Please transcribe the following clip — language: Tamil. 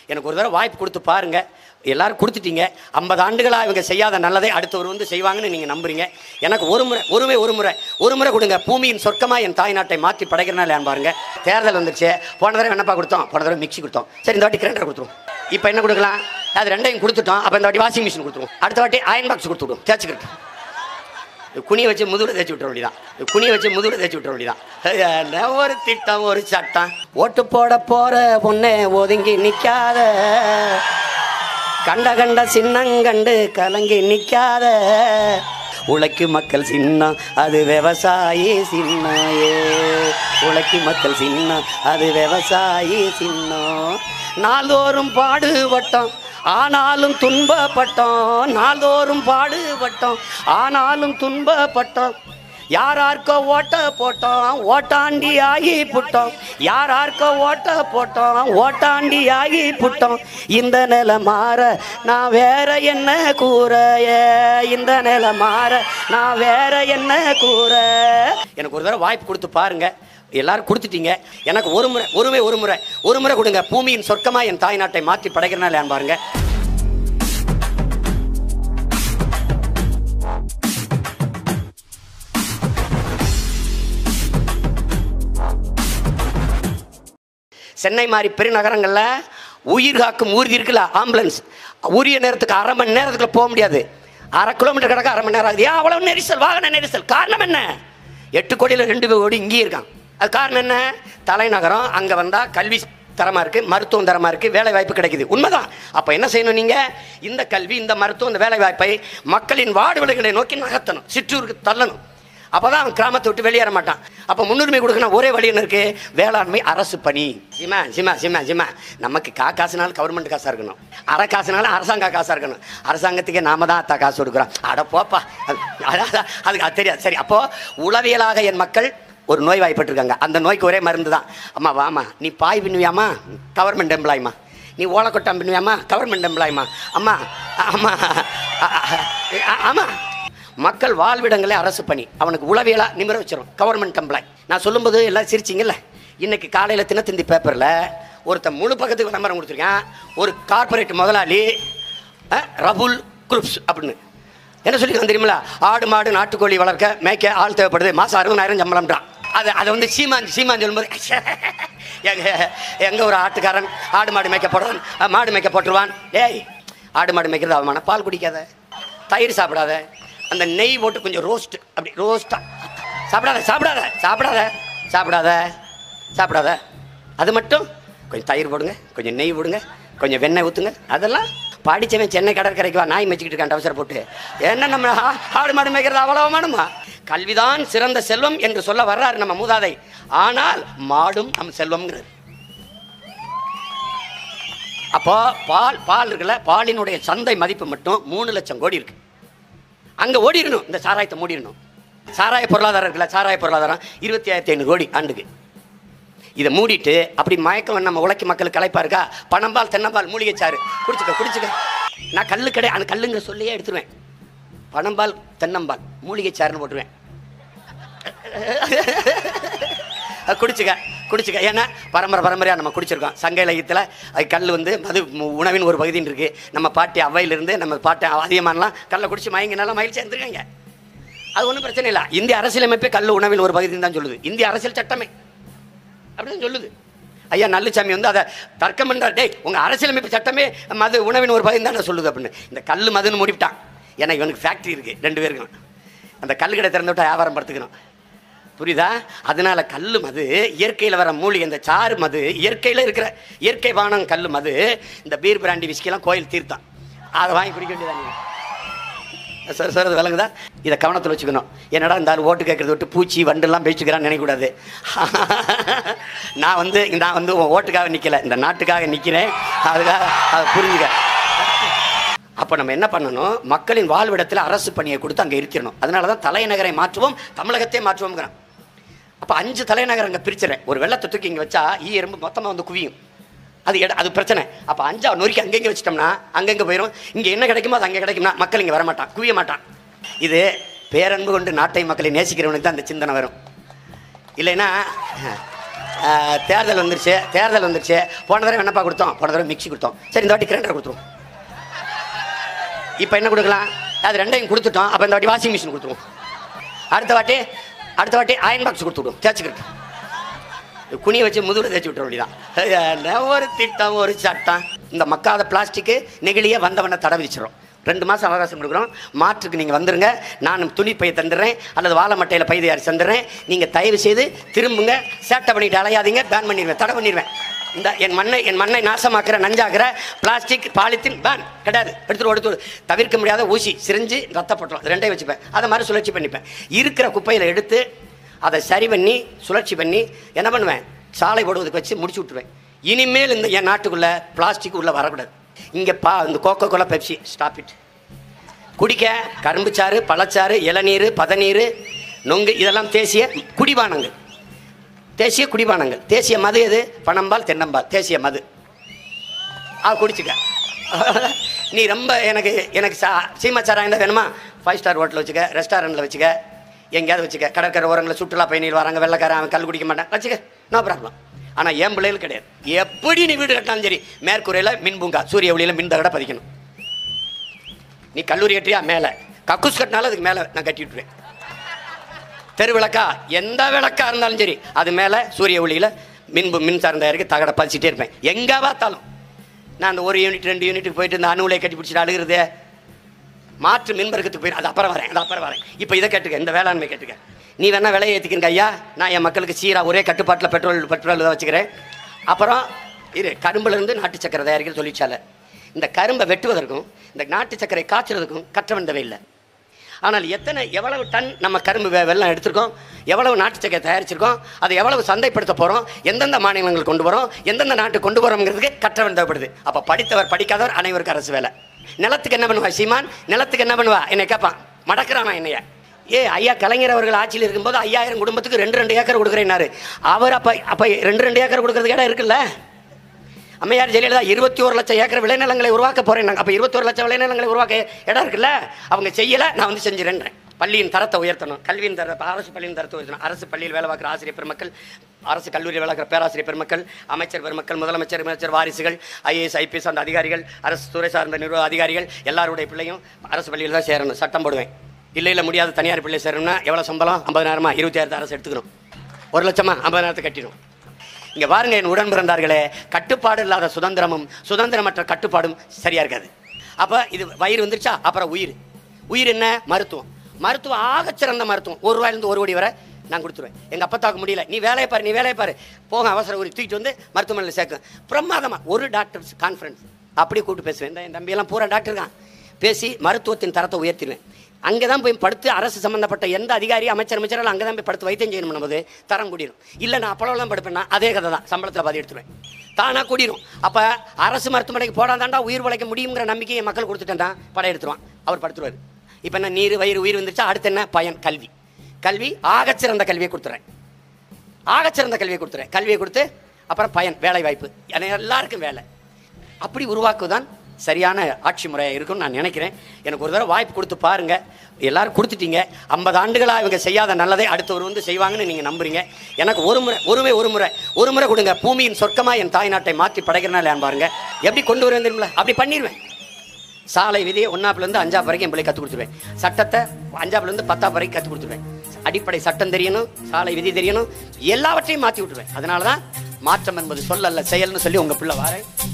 எனக்கு ஒரு தடவை வாய்ப்பு கொடுத்து பாருங்க எல்லாரும் கொடுத்துட்டீங்க ஐம்பது ஆண்டுகளாக இவங்க செய்யாத நல்லதை அடுத்தவர் வந்து செய்வாங்கன்னு நீங்கள் நம்புறீங்க எனக்கு ஒரு முறை ஒருமே ஒரு முறை ஒரு முறை கொடுங்க பூமியின் சொர்க்கமாக என் தாய் நாட்டை மாற்றி படைக்கிறனால பாருங்க தேர்தல் வந்துருச்சு போன தடவை என்னப்பா கொடுத்தோம் போன தடவை மிக்ஸி கொடுத்தோம் சரி இந்த வாட்டி கிரைண்டர் கொடுத்துருவோம் இப்போ என்ன கொடுக்கலாம் அது ரெண்டையும் கொடுத்துட்டோம் அப்போ இந்த வாட்டி வாஷிங் மிஷின் கொடுத்துருவோம் அடுத்த வாட்டி அயன் பாக்ஸ் கொடுத்து விடுவோம் தேய்ச்சிக்கிட்டு குனியை வச்சு முதுகுல தேய்ச்சி விட்டுற வேண்டியதான் குனியை வச்சு முதுகுல தேய்ச்சி விட்டுற வேண்டியதான் என்ன ஒரு திட்டம் ஒரு சட்டம் ஓட்டு போட போற பொண்ணே ஒதுங்கி நிக்காத கண்ட கண்ட சின்னங்கண்டு கலங்கி நிக்காத உழைக்கும் மக்கள் சின்னம் அது விவசாயி சின்னாயே உழைக்கும் மக்கள் சின்னம் அது விவசாயி சின்னம் நாள்தோறும் பாடுபட்டோம் ஆனாலும் துன்பப்பட்டோம் நாள்தோறும் பாடுபட்டோம் ஆனாலும் துன்பப்பட்டோம் யாரார்க்கோ ஓட்ட போட்டோம் ஓட்டாண்டி ஆகி புட்டோம் யாரார்க்கோ ஓட்ட போட்டோம் ஓட்டாண்டி ஆகி புட்டோம் இந்த நிலை மாற நான் வேற என்ன கூற ஏ, இந்த நிலை மாற நான் வேற என்ன கூற எனக்கு ஒரு தடவை வாய்ப்பு கொடுத்து பாருங்க எல்லாரும் கொடுத்துட்டீங்க எனக்கு ஒரு முறை ஒருமே ஒரு முறை ஒரு முறை கொடுங்க பூமியின் சொர்க்கமா என் தாய் நாட்டை மாற்றி படைக்கிறனால பாருங்க சென்னை மாதிரி பெருநகரங்களில் உயிர் காக்கும் ஊர்தி இருக்குல்ல ஆம்புலன்ஸ் உரிய நேரத்துக்கு அரை மணி நேரத்துக்குள்ள போக முடியாது அரை கிலோமீட்டர் கிடக்க அரை மணி நேரம் ஆகுது ஏன் அவ்வளவு நெரிசல் வாகன நெரிசல் காரணம் என்ன எட்டு கோடியில் ரெண்டு கோடி இங்கேயே இருக்கான் அது காரணம் என்ன தலைநகரம் அங்கே வந்தால் கல்வி தரமாக இருக்குது மருத்துவம் தரமாக இருக்குது வேலை வாய்ப்பு கிடைக்குது உண்மைதான் அப்போ என்ன செய்யணும் நீங்கள் இந்த கல்வி இந்த மருத்துவம் இந்த வேலை வாய்ப்பை மக்களின் வார்டுகளை நோக்கி நகர்த்தணும் சிற்றூருக்கு தள்ளணும் அப்பதான் அவன் கிராமத்தை விட்டு வெளியேற மாட்டான் அப்போ முன்னுரிமை கொடுக்கணும் ஒரே வழி என்ன இருக்கு வேளாண்மை அரசு பணி சிமா சிமா சிமா சிமா நமக்கு கா காசுனாலும் கவர்மெண்ட் காசா இருக்கணும் அரை காசுனாலும் அரசாங்க காசா இருக்கணும் அரசாங்கத்துக்கே நாம தான் அத்தா காசு கொடுக்குறோம் அட போப்பா அது- அதான் அதுக்கு அது தெரியாது சரி அப்போ உளவியலாக என் மக்கள் ஒரு நோய் வாய்ப்பட்டிருக்காங்க அந்த நோய்க்கு ஒரே மருந்து தான் அம்மா வாமா நீ பாய் பின்னுவியாமா கவர்மெண்ட் எம்ப்ளாய்மா நீ ஓலக்கொட்டம் பின்னுவியாமா கவர்மெண்ட் எம்ப்ளாய்மா அம்மா அம்மா அ- அ- அ- ஆமா மக்கள் வாழ்விடங்களே அரசு பணி அவனுக்கு உளவியலா நிமிர வச்சிரும் கவர்மெண்ட் எம்ப்ளாய் நான் சொல்லும்போது எல்லாம் சிரிச்சிங்கல்ல இன்னைக்கு காலையில் தினத்தந்தி பேப்பரில் ஒருத்தன் முழு பக்கத்துக்கு விளம்பரம் கொடுத்துருக்கான் ஒரு கார்ப்பரேட் முதலாளி அஹ், ரபுல் குரூப்ஸ் அப்படின்னு என்ன சொல்லியிருக்கான் தெரியுமில ஆடு மாடு நாட்டுக்கோழி வளர்க்க மேய்க்க ஆள் தேவைப்படுது மாதம் அறுபதாயிரம் சம்பளம்ன்றான் அது அதை வந்து சீமான் சீமான் சொல்லும்போது எங்க எங்க ஒரு ஆட்டுக்காரன் ஆடு மாடு மேய்க்க போடுறான் அஹ், மாடு மேய்க்க போட்டுருவான் டேய் ஆடு மாடு மேய்க்கிறது அவமான பால் குடிக்காத தயிர் சாப்பிடாத அந்த நெய் போட்டு கொஞ்சம் ரோஸ்ட் அப்படி ரோஸ்டா சாப்பிடாத சாப்பிடாத சாப்பிடாத சாப்பிடாத சாப்பிடாத அது மட்டும் கொஞ்சம் தயிர் போடுங்க கொஞ்சம் நெய் போடுங்க கொஞ்சம் வெண்ணெய் ஊற்றுங்க அதெல்லாம் படிச்சவன் சென்னை கடற்கரைக்கு வா நாய் மேய்ச்சிக்கிட்டு இருக்கான் டவுசர் போட்டு என்ன நம்ம ஆ- ஆடு மாடு மேய்க்கிறது அவ்வளவுமானுமா கல்விதான் சிறந்த செல்வம் என்று சொல்ல வர்றாரு நம்ம மூதாதை ஆனால் மாடும் நம் செல்வம்ங்கிறது அப்போ பால் பால் இருக்குல்ல பாலினுடைய சந்தை மதிப்பு மட்டும் மூணு லட்சம் கோடி இருக்கு அங்க ஓடிடணும் இந்த சாராயத்தை மூடிடணும் சாராய பொருளாதாரம் இருக்குல்ல சாராய பொருளாதாரம் இருபத்தி ஆயிரத்தி ஐநூறு கோடி ஆண்டுக்கு இதை மூடிட்டு அப்படி மயக்கம் நம்ம உழைக்கும் மக்களுக்கு களைப்பா இருக்கா பணம்பால் தென்னம்பால் மூலிகை சாறு குடிச்சுக்க குடிச்சுக்க நான் கல்லு கடை அந்த கல்லுங்கிற சொல்லியே எடுத்துருவேன் பணம்பால் தென்னம்பால் மூலிகை சாறுன்னு போட்டுருவேன் அது குடிச்சுக்க குடிச்சுக்க ஏன்னா பரம்பரை பரம்பரையாக நம்ம குடிச்சிருக்கோம் சங்க இலக்கியத்தில் அது கல் வந்து மது மு- உணவின் ஒரு பகுதின்னு இருக்கு நம்ம பாட்டி அவையிலிருந்து நம்ம பாட்டி அதிகமானலாம் கல்லை குடிச்சு மயங்கினாலாம் மகிழ்ச்சி இருந்திருக்காங்க அது ஒன்றும் பிரச்சனை இல்லை இந்திய அரசியலமைப்பே கல் உணவில் ஒரு பகுதின்னு தான் சொல்லுது இந்திய அரசியல் சட்டமே அப்படின்னு சொல்லுது ஐயா நல்லுசாமி வந்து அதை தர்க்கம் பண்றார் டேய் உங்க அரசியலமைப்பு சட்டமே மது உணவின் ஒரு பகுதி தானே சொல்லுது அப்படின்னு இந்த கல் மதுன்னு முடிவிட்டான் ஏன்னா இவனுக்கு ஃபேக்ட்ரி இருக்கு ரெண்டு பேருக்கும் அந்த கல் கடை திறந்து விட்டா வியாபாரம் படுத்துக்கணும் புரியுதா அதனால கல் மது இயற்கையில் வர மூலிகை இந்த சாறு மது இயற்கையில் இருக்கிற இயற்கை பானம் கல் மது இந்த பீர் பிராண்டி விஸ்கிலாம் கோயில் தீர்த்தான் அதை வாங்கி குடிக்க வேண்டியதான் சார் சார் அது விளங்குதா இதை கவனத்தில் வச்சுக்கணும் என்னடா இந்த ஆள் ஓட்டு கேட்கறத விட்டு பூச்சி வண்டெல்லாம் பேசிக்கிறான்னு நினைக்கக்கூடாது நான் வந்து நான் வந்து உன் ஓட்டுக்காக நிற்கல இந்த நாட்டுக்காக நிற்கிறேன் அதுக்காக அதை புரிஞ்சுக்க அப்போ நம்ம என்ன பண்ணணும் மக்களின் வாழ்விடத்தில் அரசு பணியை கொடுத்து அங்கே இருத்திடணும் அதனால தான் தலைநகரை மாற்றுவோம் தமிழகத்தை மாற்றுவோம்ங்கிறான் அப்போ அஞ்சு தலைநகரங்க பிரிச்சிடறேன் ஒரு வெள்ளத்தை தூக்கி இங்கே வச்சா ஈ எறும்பு மொத்தமாக வந்து குவியும் அது எட அது பிரச்சனை அப்போ அஞ்சா நொறுக்கி அங்கங்கே வச்சிட்டோம்னா அங்கங்கே போயிடும் இங்கே என்ன கிடைக்குமோ அது அங்கே கிடைக்கும்னா மக்கள் இங்கே வரமாட்டான் குவிய மாட்டான் இது பேரன்பு கொண்டு நாட்டை மக்களை நேசிக்கிறவனுக்கு தான் அந்த சிந்தனை வரும் இல்லைன்னா ஆஹ், தேர்தல் வந்துருச்சு தேர்தல் வந்துருச்சு போன தடவை என்னப்பா கொடுத்தோம் போன தடவை மிக்ஸி கொடுத்தோம் சரி இந்த வாட்டி கிரைண்டர் கொடுத்துருவோம் இப்போ என்ன கொடுக்கலாம் அது ரெண்டையும் கொடுத்துட்டோம் அப்போ இந்த வாட்டி வாஷிங் மிஷின் கொடுத்துருவோம் அடுத்த வாட்டி அடுத்த வாட்டி அயன் பாக்ஸ் கொடுத்து விடுவோம் தேய்ச்சிக்கிட்டு குனிய வச்சு முதுகுல தேய்ச்சி விட்டுற வேண்டியதான் ஒரு திட்டம் ஒரு சட்டம் இந்த மக்காத பிளாஸ்டிக்கு நெகிழியை வந்தவனை தடை விதிச்சிடும் ரெண்டு மாதம் அவகாசம் கொடுக்குறோம் மாற்றுக்கு நீங்கள் வந்துருங்க நான் துணி பை தந்துடுறேன் அல்லது வாழை மட்டையில் பை தயாரிச்சு தந்துடுறேன் நீங்கள் தயவு செய்து திரும்புங்க சேட்டை பண்ணிட்டு அலையாதீங்க பேன் பண்ணிடுவேன் தடை பண்ணிடுவேன் இந்த என் மண்ணை என் மண்ணை நாசமாக்குற நஞ்சாக்குற பிளாஸ்டிக் பாலித்தீன் பேன் கிடையாது எடுத்துட்டு எடுத்து தவிர்க்க முடியாத ஊசி சிரிஞ்சு ரத்தப்பட்டோம் இது ரெண்டையும் வச்சுப்பேன் அதை மாதிரி சுழற்சி பண்ணிப்பேன் இருக்கிற குப்பையில் எடுத்து அதை சரி பண்ணி சுழற்சி பண்ணி என்ன பண்ணுவேன் சாலை போடுவதுக்கு வச்சு முடிச்சு விட்டுருவேன் இனிமேல் இந்த என் நாட்டுக்குள்ள பிளாஸ்டிக் உள்ள வரக்கூடாது இங்கே பா இந்த Coca Cola Pepsi stop it குடிக்க கரும்பு சாறு பழச்சாறு இளநீர் பதநீர் நொங்கு இதெல்லாம் தேசிய குடிபானங்கள் தேசிய குடிபானங்கள் தேசிய மது எது பனம்பால் தென்னம்பால் தேசிய மது ஆ குடிச்சுக்க நீ ரொம்ப எனக்கு எனக்கு சா சீமா சாராயம் தான் வேணுமா ஃபைவ் ஸ்டார் ஹோட்டல் வச்சுக்க ரெஸ்டாரண்ட்டில் வச்சுக்க எங்கேயாவது வச்சுக்க கடற்கரை ஓரங்களில் சுற்றுலா பயணிகள் வராங்க வெள்ளக்காரன் அவன் கல் குடிக்க மாட்டான் வச்சுக்க நோ ப்ராப்ளம் ஆனால் என் பிள்ளைகள் கிடையாது எப்படி நீ வீடு கட்டினாலும் சரி மேற்கூரையில் மின் பூங்கா சூரிய ஒளியில் மின் தகட பதிக்கணும் நீ கல்லூரி கட்டியா மேலே கக்கூஸ் கட்டினாலும் அதுக்கு மேலே நான் கட்டி விட்டுருவேன் தெரு விளக்கா எந்த விளக்கா இருந்தாலும் சரி அது மேலே சூரிய ஒளியில் மின் மின்சாரம் தயாரிக்க தகட பதிச்சிட்டே இருப்பேன் எங்கே பார்த்தாலும் நான் அந்த ஒரு யூனிட் ரெண்டு யூனிட்டுக்கு போயிட்டு இந்த அணுவிலை கட்டி பிடிச்சிட்டு அழுகிறது மாற்று மின்பறக்கத்துக்கு போயிடும் அது அப்புறம் வரேன் அது அப்புறம் வரேன் இப்போ இதை கேட்டுக்க இந்த வேளாண்மை கேட்டுக்க நீ வேணா விலையை ஏற்றிக்கிறங்க ஐயா நான் என் மக்களுக்கு சீரா ஒரே கட்டுப்பாட்டில் பெட்ரோல் பெட்ரோல் தான் வச்சுக்கிறேன் அப்புறம் இரு கரும்புலேருந்து நாட்டு சக்கரை தயாரிக்கிற தொழிற்சாலை இந்த கரும்பை வெட்டுவதற்கும் இந்த நாட்டு சக்கரை காய்ச்சறதுக்கும் கற்ற இல்லை ஆனால் எத்தனை எவ்வளவு டன் நம்ம கரும்பு வெ- வெல்லம் எடுத்திருக்கோம் எவ்வளவு நாட்டு சக்கரை தயாரிச்சிருக்கோம் அதை எவ்வளவு சந்தைப்படுத்த போகிறோம் எந்தெந்த மாநிலங்கள் கொண்டு வரோம் எந்தெந்த நாட்டுக்கு கொண்டு வரோங்கிறதுக்கு கற்றவன் தேவைப்படுது அப்போ படித்தவர் படிக்காதவர் அனைவருக்கும் அரசு வேலை நிலத்துக்கு என்ன பண்ணுவா சீமான் நிலத்துக்கு என்ன பண்ணுவா என்னை கேட்பான் மடக்கிறானா என்னைய ஏ ஐயா கலைஞர் அவர்கள் ஆட்சியில் இருக்கும்போது ஐயாயிரம் குடும்பத்துக்கு ரெண்டு ரெண்டு ஏக்கர் கொடுக்குறேன்னாரு அவர் அப்போ அப்போ ரெண்டு ரெண்டு ஏக்கர் கொடுக்கறதுக்கு இடம் இருக்குல்ல அம்மையார் ஜெயலலிதா இருபத்தி ஒரு லட்சம் ஏக்கர் விளைநிலங்களை உருவாக்க போறேன் நாங்கள் அப்போ இருபத்தொரு லட்சம் விளைநிலங்களை உருவாக்க இடம் இருக்குல்ல அவங்க செய்யலை நான் வந்து செஞ்சிடறேன் பள்ளியின் தரத்தை உயர்த்தணும் கல்வியின் தர அரசு பள்ளியின் தரத்தை உயர்த்தணும் அரசு பள்ளியில் வேலை பார்க்குற ஆசிரியர் பெருமக்கள் அரசு கல்லூரியில் வேலை பார்க்குற பேராசிரியர் பெருமக்கள் அமைச்சர் பெருமக்கள் முதலமைச்சர் அமைச்சர் வாரிசுகள் ஐஏஎஸ் ஐபிஎஸ் அந்த அதிகாரிகள் அரசு துறை சார்ந்த நிர்வாக அதிகாரிகள் எல்லாருடைய பிள்ளையும் அரசு பள்ளியில் தான் சேரணும் சட்டம் போடுவேன் இல்லை இல்லை முடியாத தனியார் பிள்ளை சேரணும்னா எவ்வளோ சம்பளம் ஐம்பதாயிரமா இருபத்தி ஆயிரத்து அரசு எடுத்துக்கணும் ஒரு லட்சமா ஐம்பதாயிரத்தை கட்டிடும் இங்க பாருங்க என் உடன் பிறந்தார்களே கட்டுப்பாடு இல்லாத சுதந்திரமும் சுதந்திரமற்ற கட்டுப்பாடும் சரியா இருக்காது அப்ப இது வயிறு வந்துருச்சா அப்புறம் உயிர் உயிர் என்ன மருத்துவம் மருத்துவம் ஆகச்சிறந்த மருத்துவம் ஒரு ரூபாயிலிருந்து ஒரு கோடி வரை நான் கொடுத்துருவேன் எங்க அப்பத்தாக்கு முடியல நீ வேலையை பாரு நீ வேலையை பாரு போக அவசர ஒரு தூக்கிட்டு வந்து மருத்துவமனையில் சேர்க்க பிரமாதமா ஒரு டாக்டர்ஸ் கான்ஃபரன்ஸ் அப்படியே கூப்பிட்டு பேசுவேன் இந்த என் தம்பியெல்லாம் பூரா டாக்டர் தான் பேசி மருத்துவத்தின் தரத்தை உயர்த்திடுவேன் அங்கே தான் போய் படுத்து அரசு சம்மந்தப்பட்ட எந்த அதிகாரி அமைச்சர் அமைச்சரால் அங்கே தான் போய் படுத்து வைத்தியம் செய்யணும் போது தரம் கூடிரும் இல்லை நான் அப்பளவெல்லாம் படுப்பேன்னா அதே கதை தான் சம்பளத்தில் பாதி எடுத்துருவேன் தானாக கூடிரும் அப்போ அரசு மருத்துவமனைக்கு போடாதாண்டா உயிர் உழைக்க முடியுங்கிற நம்பிக்கையை மக்கள் கொடுத்துட்டேன் தான் படம் எடுத்துருவான் அவர் படுத்துருவார் இப்போ என்ன நீர் வயிறு உயிர் வந்துருச்சா அடுத்து என்ன பயன் கல்வி கல்வி ஆகச்சிறந்த கல்வியை கொடுத்துறேன் ஆகச்சிறந்த கல்வியை கொடுத்துறேன் கல்வியை கொடுத்து அப்புறம் பயன் வேலை வாய்ப்பு என எல்லாருக்கும் வேலை அப்படி உருவாக்குவதுதான் சரியான ஆட்சி முறையாக இருக்கும்னு நான் நினைக்கிறேன் எனக்கு ஒரு தடவை வாய்ப்பு கொடுத்து பாருங்க எல்லாரும் கொடுத்துட்டீங்க ஐம்பது ஆண்டுகளாக இவங்க செய்யாத நல்லதை அடுத்தவர் வந்து செய்வாங்கன்னு நீங்கள் நம்புறீங்க எனக்கு ஒரு முறை ஒருமே ஒரு முறை ஒரு முறை கொடுங்க பூமியின் சொர்க்கமாக என் தாய் நாட்டை மாற்றி படைக்கிறனால பாருங்க எப்படி கொண்டு வருவேன் தெரியுமில அப்படி பண்ணிடுவேன் சாலை விதியை ஒன்றாப்புலேருந்து அஞ்சாப்பு வரைக்கும் என் பிள்ளை கற்றுக் கொடுத்துருவேன் சட்டத்தை அஞ்சாப்புலேருந்து பத்தாப்பு வரைக்கும் கற்றுக் கொடுத்துருவேன் அடிப்படை சட்டம் தெரியணும் சாலை விதி தெரியணும் எல்லாவற்றையும் மாற்றி விட்டுருவேன் அதனால தான் மாற்றம் என்பது சொல்லல்ல செயல்னு சொல்லி உங்கள் பிள்ளை வாரேன்